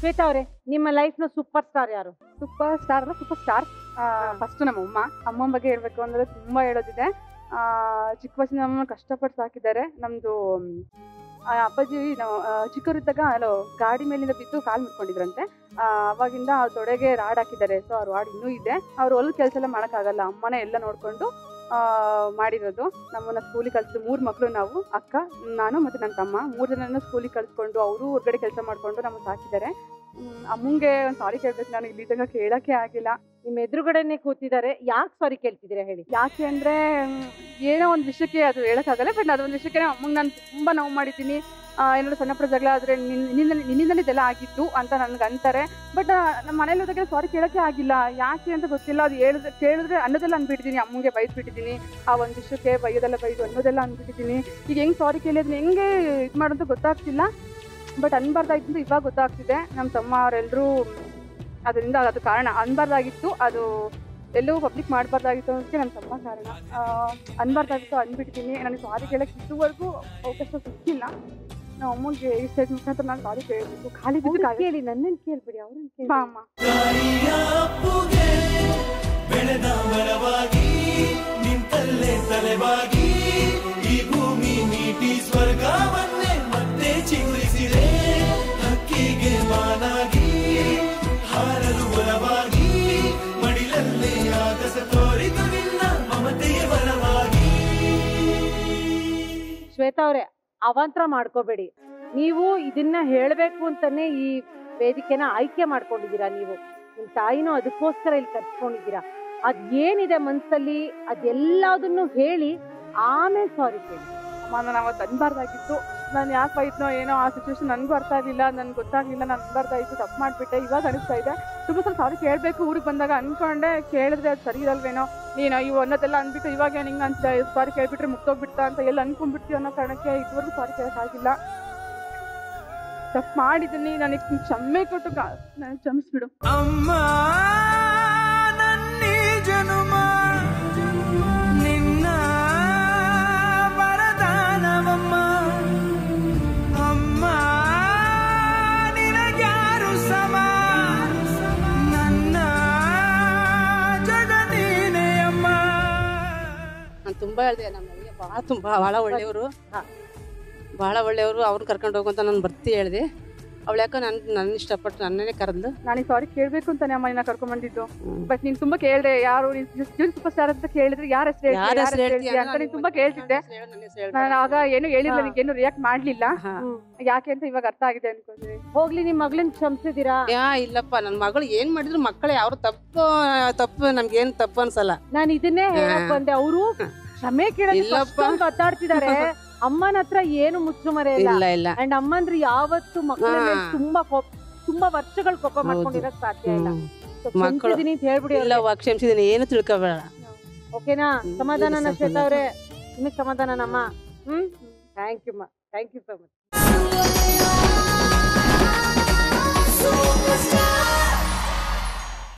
ಶ್ವೇತಾ ಅವರೇ ನಿಮ್ಮ ಲೈಫ್ ನ ಸೂಪರ್ ಸ್ಟಾರ್ ಯಾರು ಸೂಪರ್ ಸ್ಟಾರ್ ಅಲ್ಲ ಸೂಪರ್ ಸ್ಟಾರ್ ಫಸ್ಟ್ ನಮ್ಮ ಅಮ್ಮ ಅಮ್ಮನ ಬಗ್ಗೆ ಹೇಳ್ಬೇಕು ಅಂದ್ರೆ ತುಂಬಾ ಹೇಳೋದಿದೆ ಆ, ಚಿಕ್ಕ ವಯಸ್ಸಿನ ನಮ್ಮ ಕಷ್ಟಪಟ್ಟು ಸಾಕಿದ್ದಾರೆ ನಮ್ದು ಮ್, ಆ, ಅಪ್ಪಾಜಿ ನಾವು ಆ, ಚಿಕ್ಕವರಿದ್ದಾಗ ಅಲ್ಲೋ ಗಾಡಿ ಮೇಲಿಂದ ಬಿದ್ದು ಕಾಲು ಮುಟ್ಕೊಂಡಿದ್ರಂತೆ ಆ, ಅವಾಗಿಂದ ಅವ್ರ ತೊಡೆಗೆ ರಾಡ್ ಹಾಕಿದ್ದಾರೆ ಸೊ ಆ ರಾಡ್ ಇನ್ನೂ ಇದೆ ಅವ್ರು ಹೊಲದ ಕೆಲಸ ಎಲ್ಲ ಮಾಡೋಕ್ಕಾಗಲ್ಲ ಅಮ್ಮನೇ ಎಲ್ಲ ನೋಡ್ಕೊಂಡು ಆ, ಮಾಡಿರೋದು ನಮ್ಮನ್ನ ಸ್ಕೂಲಿಗೆ ಕಳ್ಸಿದ್ರು ಮೂರು ಮಕ್ಕಳು ನಾವು ಅಕ್ಕ ನಾನು ಮತ್ತೆ ನನ್ನ ತಮ್ಮ ಮೂರು ಜನನ ಸ್ಕೂಲಿಗೆ ಕಳ್ಸ್ಕೊಂಡು ಅವರು ಹೊರಗಡೆ ಕೆಲಸ ಮಾಡ್ಕೊಂಡು ನಮ್ಮನ್ನ ಸಾಕಿದ್ದಾರೆ ಹ್ಮ್, ಅಮ್ಮಂಗೆ ಒಂದು ಸಾರಿ ಕೇಳ್ಬೇಕು ನಾನು ಇಲ್ಲಿ ತನಕ ಕೇಳಕ್ಕೆ ಆಗಿಲ್ಲ ನಿಮ್ಮ ಎದುರುಗಡೆನೆ ಕೂತಿದ್ದಾರೆ ಯಾಕೆ ಸಾರಿ ಕೇಳ್ತಿದ್ದೀರಾ ಹೇಳಿ ಯಾಕೆ ಅಂದ್ರೆ ಮ್, ಏನೋ ಒಂದು ವಿಷಯಕ್ಕೆ ಅದು ಹೇಳಕ್ಕಾಗಲ್ಲ ಬಟ್ ಅದೊಂದು ವಿಷಯಕ್ಕೆ ಅಮ್ಮಂಗೆ ನಾನು ತುಂಬಾ ನೋವು ಮಾಡಿದ್ದೀನಿ ಆ, ಏನಾದ್ರು ಸಣ್ಣ ಪುಟ್ಟ ಜಗಳ ಆದ್ರೆ ನಿನ್ನಿಂದ ನಿನ್ನಿಂದಲೇ ಇದೆಲ್ಲ ಆಗಿತ್ತು ಅಂತ ನನ್ಗೆ ಅಂತಾರೆ ಬಟ್ ನಮ್ಮ ಮನೇಲಿ ಹೋದಾಗ ಸಾರಿ ಕೇಳಕ್ಕೆ ಆಗಿಲ್ಲ ಯಾಕೆ ಅಂತ ಗೊತ್ತಿಲ್ಲ ಅದು ಹೇಳಿದ್ರೆ ಕೇಳಿದ್ರೆ ಅನ್ನೋದೆಲ್ಲ ಅಂದ್ಬಿಟ್ಟಿದ್ದೀನಿ ಅಮ್ಮಂಗೆ ಬೈದ್ಬಿಟ್ಟಿದ್ದೀನಿ ಆ ಒಂದು ವಿಷಯಕ್ಕೆ ಬೈಯೋದೆಲ್ಲ ಬೈದು ಅನ್ನೋದೆಲ್ಲ ಅಂದ್ಬಿಟ್ಟಿದ್ದೀನಿ ಈಗ ಹೆಂಗ್ ಸಾರಿ ಕೇಳಿದ್ರೆ ಹೆಂಗೆ ಇದು ಮಾಡೋದು ಗೊತ್ತಾಗ್ತಿಲ್ಲ ಬಟ್ ಅನ್ಬಾರ್ದಾಗಿತ್ತು ಇವಾಗ ಗೊತ್ತಾಗ್ತಿದೆ ನಮ್ಮ ತಮ್ಮ ಅವರೆಲ್ಲರೂ ಅದರಿಂದ ಅದು ಕಾರಣ ಅನ್ಬಾರ್ದಾಗಿತ್ತು ಅದು ಎಲ್ಲೂ ಪಬ್ಲಿಕ್ ಮಾಡಬಾರ್ದಾಗಿತ್ತು ಅನ್ನೋದಕ್ಕೆ ನನ್ನ ತಮ್ಮ ಕಾರಣ ಆ, ಅನ್ಬಾರ್ದಾಗಿತ್ತು ಅಂದ್ಬಿಟ್ಟಿದ್ದೀನಿ ನನಗೆ ಸಾರಿ ಕೇಳಕ್ಕೆ ಇದುವರೆಗೂ ಅವಕಾಶ ಸಿಕ್ಕಿಲ್ಲ ನಮ್ಮ ಅಮ್ಮಗೆ ಈ ಸ್ಟೇಜ್ ಮುಖಾಂತರ ನಾನು ಸಾರಿ ಕೇಳಬೇಕು ಖಾಲಿ ಬಿದ್ದು ಅವ್ರನ್ನ ಕಾಲಿ ಕೇಳಿ ನನ್ನನ್ನು ಕೇಳ್ಬಿಡಿ ಅವ್ರನ್ನ ಕೇಳಿ ಬಾ ಅಮ್ಮ ತಾಯಿಯ ಅಪ್ಪುಗೆ ಬೆಳೆದ ಮರವಾಗಿ ನಿಂತಲ್ಲೇ ತಲೆವಾಗಿ ಈ ಭೂಮಿ ನೀಟಿ ಸ್ವರ್ಗವನ್ನೇ ಮತ್ತೆ ಚಿಗುರಿಸಿದೆ ಹಕ್ಕಿಗೆ ಮಾನಾಗಿ ಹಾರಲು ಬಲವಾಗಿ ಮಡಿಲಲ್ಲೇ ಆಗಸ ತೋರಿತು ನಿನ್ನ ಮಮತೆಯ ಬಲವಾಗಿ ಶ್ವೇತಾ ಅವರೇ ಅವಾಂತರ ಮಾಡ್ಕೋಬೇಡಿ ನೀವು ಇದನ್ನ ಹೇಳ್ಬೇಕು ಅಂತಾನೆ ಈ ವೇದಿಕೆನ ಆಯ್ಕೆ ಮಾಡ್ಕೊಂಡಿದ್ದೀರಾ ನೀವು ನಿಮ್ ತಾಯಿನೂ ಅದಕ್ಕೋಸ್ಕರ ಇಲ್ಲಿ ಕರ್ಸ್ಕೊಂಡಿದ್ದೀರಾ ಅದ್ ಏನಿದೆ ಮನ್ಸಲ್ಲಿ ಅದೆಲ್ಲದನ್ನು ಹೇಳಿ ಆಮೇಲೆ ಸಾರಿ ಕೇಳಿ ಅಮ್ಮ ನಾನು ಅವತ್ತು ಅನ್ಬಾರ್ದಾಗಿತ್ತು ನಾನು ಯಾಕೆ ಬೈದ್ನೋ ಏನೋ ಆ ಸಿಚುವೇಶನ್ ನನಗೂ ಅರ್ಥ ಆಗಲಿಲ್ಲ ನನ್ಗೆ ಗೊತ್ತಾಗ್ಲಿಲ್ಲ ನಾನು ಅನ್ಬಾರ್ದಾಗಿತ್ತು ತಪ್ಪು ಮಾಡಿಬಿಟ್ಟೆ ಇವಾಗ ಅನಿಸ್ತಾ ಇದೆ ತುಂಬ ಸಲ ಸಾರಿ ಕೇಳಬೇಕು ಊರಿಗೆ ಬಂದಾಗ ಅನ್ಕೊಂಡೆ ಕೇಳಿದ್ರೆ ಅದು ಸರಿ ಇರಲ್ವೇನೋ ನೀನು ಇವು ಅನ್ನೋದೆಲ್ಲ ಅಂದ್ಬಿಟ್ಟು ಇವಾಗ ನಿಂಗೆ ಅಂತ ಸಾರಿ ಕೇಳ್ಬಿಟ್ರೆ ಮುಗ್ದೋಗ್ಬಿಡ್ತಾ ಅಂತ ಎಲ್ಲ ಅನ್ಕೊಂಡ್ಬಿಡ್ತೀವಿ ಅನ್ನೋ ಕಾರಣಕ್ಕೆ ಇದುವರೆಗೂ ಸಾರಿ ಕೇಳೋಕ್ಕಾಗಿಲ್ಲ ತಪ್ಪು ಮಾಡಿದ್ದೀನಿ ನನಗೆ ಕ್ಷಮೆ ಕೊಟ್ಟು ಕಾ- ನಾನು ಕ್ಷಮಿಸ್ಬಿಡು ಅಮ್ಮ ನನ್ನಿ ಜನುಮ ನಿನ್ನ ವರದಾನವಮ್ಮ ಅಮ್ಮ ನಿನಗ್ಯಾರು ಸಮ ನನ್ನ ಜಗ ನೀನೇ ಅಮ್ಮ ನಾನು ತುಂಬಾ ಹೇಳಿದೆ ನಮ್ಮ ಮನೆಗೆ ಭಾಳ ತುಂಬ ಭಾಳ ಒಳ್ಳೆಯವರು ಹಾ. ಭಾಳ ಒಳ್ಳೆಯವರು ಅವ್ರನ್ನ ಕರ್ಕೊಂಡು ಹೋಗು ಅಂತ ನಾನು ಬರ್ತಿ ಹೇಳಿದೆ ಅವಳು ಯಾಕೋ ನನ್ ನನ್ನ ಇಷ್ಟಪಟ್ಟು ನನ್ನೇ ಕರೆದ್ಲು ನನಗೆ ಸಾರಿ ಕೇಳಬೇಕು ಅಂತಾನೆ ಅಮ್ಮ ನಿನ್ನ ಕರ್ಕೊಂಡ್ ಬಂದಿದ್ದು ಬಟ್ ನೀನ್ ತುಂಬಾ ಕೇಳ್ದೆ ಯಾರು ಜೂನ್ ಸೂಪರ್ ಸ್ಟಾರ್ ಅಂತ ಕೇಳಿದ್ರೆ ಯಾರ ಹೆಸರು ಯಾರ ಹೆಸರು ಹೇಳ್ತೀಯ ಅಂತ ನೀನ್ ತುಂಬಾ ಕೇಳ್ತಿದ್ದೆ ನಾನು ಆಗ ಏನು ಹೇಳಿಲ್ಲ ಹಾ. ನಿನ್ಗೆ ಏನು ರಿಯಾಕ್ಟ್ ಮಾಡ್ಲಿಲ್ಲ ಹಾ. ಯಾಕೆ ಅಂತ ಇವಾಗ ಅರ್ಥ ಆಗಿದೆ ಅನ್ಕೊಂಡ್ರಿ ಹೋಗ್ಲಿ ನಿಮ್ ಮಗಳನ್ನ ಕ್ಷಮಿಸಿದೀರಾ ಯಾ ಇಲ್ಲಪ್ಪ ನನ್ನ ಮಗಳು ಏನ್ ಮಾಡಿದ್ರು ಮಕ್ಕಳು ಯಾರು ತಪ್ಪು ತಪ್ಪು ನಮ್ಗೆ ಏನ್ ತಪ್ಪು ಅನ್ಸಲ್ಲ ನಾನು ಇದನ್ನೇ ಹೇಳಕ್ ಬಂದೆ ಅವರು ಕ್ಷಮೆ ಕೇಳಕ್ಕೆ ಇಲ್ಲಪ್ಪ. ಅಷ್ಟೊಂದ್ ಒತ್ತಾಡ್ತಿದ್ದಾರೆ ಅಮ್ಮನ ಹತ್ರ ಏನು ಮುಚ್ಚುಮರೆ ಇಲ್ಲ ಇಲ್ಲ ಇಲ್ಲ ಅಂಡ್ ಅಮ್ಮಂದ್ರೆ ಯಾವತ್ತು ಮಕ್ಕಳ ಮೇಲೆ ಹಾ. ತುಂಬಾ ಕೋಪ ತುಂಬಾ ವರ್ಷಗಳು ಕೋಪ ಹೌದು. ಮಾಡ್ಕೊಂಡಿರಕ್ ಸಾಧ್ಯ ಇಲ್ಲ ಹ್ಮ್. So, ಮಕ್ಕಳು- ಕ್ಷಮಿಸಿದೀನಿ ಅಂತ ಹೇಳ್ಬಿಡಿ ಇಲ್ಲ ಕ್ಷಮಿಸಿದೀನಿ ಏನು ತಿಳ್ಕೊಬೇಡ ಓಕೆನಾ ಹ್ಮ್. ಸಮಾಧಾನನ ಇಲ್ಲ, ಶ್ವೇತಾ ಅವ್ರೆ ನಿಮಗ್ ಸಮಾಧಾನನಮ್ಮ hmm thank you thank you so much Superstar.